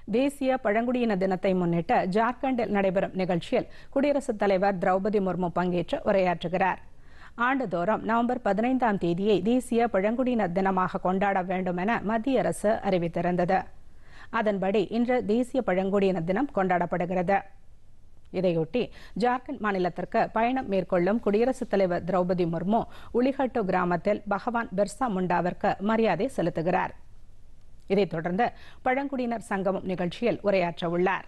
தேசிய பழங்குடியின தினத்தை முன்னிட்டு ஜார்க்கண்டில் நடைபெறும் நிகழ்ச்சியில் குடியரசுத் தலைவர் திரௌபதி முர்மு பங்கேற்று உரையாற்றுகிறார் ஆண்டுதோறும் நவம்பர் பதினைந்தாம் தேதியை தேசிய பழங்குடியினர் தினமாக கொண்டாட வேண்டும் என மத்திய அரசு அறிவித்திருந்தது அதன்படி இன்று தேசிய பழங்குடியினர் தினம் கொண்டாடப்படுகிறது இதையொட்டி ஜார்க்கண்ட் மாநிலத்திற்கு பயணம் மேற்கொள்ளும் குடியரசுத் தலைவர் திரௌபதி முர்மு உளிஹட்டு கிராமத்தில் பகவான் பிர்சா முண்டாவிற்கு மரியாதை செலுத்துகிறார் இதைத் தொடர்ந்து பழங்குடியினர் சங்கமம் நிகழ்ச்சியில் உரையாற்ற உள்ளார்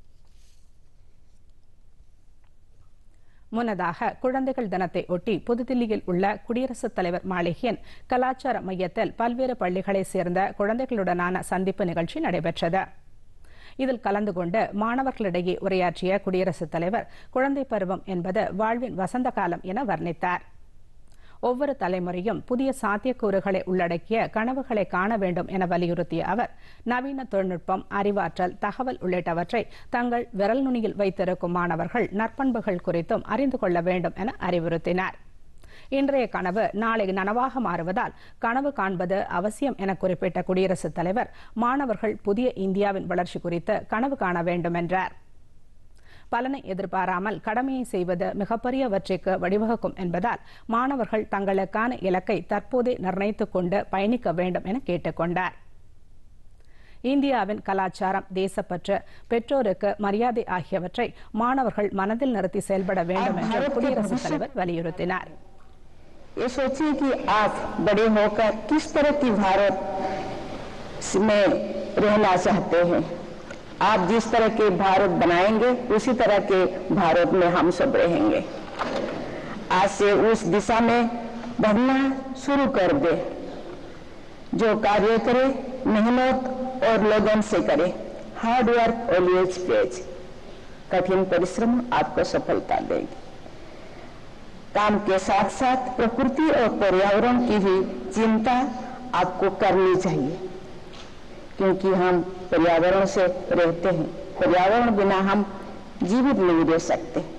முன்னதாக குழந்தைகள் தினத்தை ஒட்டி புதுதில்லியில் உள்ள குடியரசுத் தலைவர் மாளிகையின் கலாச்சார மையத்தில் பல்வேறு பள்ளிகளைச் சேர்ந்த குழந்தைகளுடனான சந்திப்பு நிகழ்ச்சி நடைபெற்றது இதில் கலந்து கொண்டு மாணவர்களிடையே உரையாற்றிய குடியரசுத் தலைவர் குழந்தை பருவம் என்பது வாழ்வின் வசந்த காலம் என வர்ணித்தார் ஒவ்வொரு தலைமுறையும் புதிய சாத்தியக்கூறுகளை உள்ளடக்கிய கனவுகளை காண வேண்டும் என வலியுறுத்திய அவர் நவீன தொழில்நுட்பம் அறிவாற்றல் தகவல் உள்ளிட்டவற்றை தங்கள் விரல் நுனியில் வைத்திருக்கும் மாணவர்கள் நற்பண்புகள் குறித்தும் அறிந்து கொள்ள வேண்டும் என அறிவுறுத்தினார் இன்றைய கனவு நாளை நனவாக மாறுவதால் கனவு காண்பது அவசியம் என குறிப்பிட்ட குடியரசுத் தலைவர் மாணவர்கள் புதிய இந்தியாவின் வளர்ச்சி குறித்து கனவு காண வேண்டும் என்றார் பலனை எதிர்பாராமல் கடமையை செய்வது மிகப்பெரிய வெற்றிக்கு வழிவகுக்கும் என்பதால் மாணவர்கள் தங்களுக்கான இலக்கை தற்போதே நிர்ணயித்துக் கொண்டு பயணிக்க வேண்டும் என கேட்டுக்கொண்டார் இந்தியாவின் கலாச்சாரம் தேசப்பற்று பெற்றோருக்கு மரியாதை ஆகியவற்றை மாணவர்கள் மனதில் நிறுத்தி செயல்பட வேண்டும் என்று குடியரசுத் தலைவர் வலியுறுத்தினார் ये सोचिए कि आप बड़े होकर किस तरह की भारत में रहना चाहते हैं आप जिस तरह के भारत बनाएंगे उसी तरह के भारत में हम सब रहेंगे आज से उस दिशा में बढ़ना शुरू कर दे जो कार्य करे मेहनत और लगन से करे हार्ड वर्क ऑलवेज पेज कठिन परिश्रम आपको सफलता देगी काम के साथ साथ प्रकृति और पर्यावरण की भी चिंता आपको करनी चाहिए क्योंकि हम पर्यावरण से रहते हैं पर्यावरण बिना हम जीवित नहीं रह सकते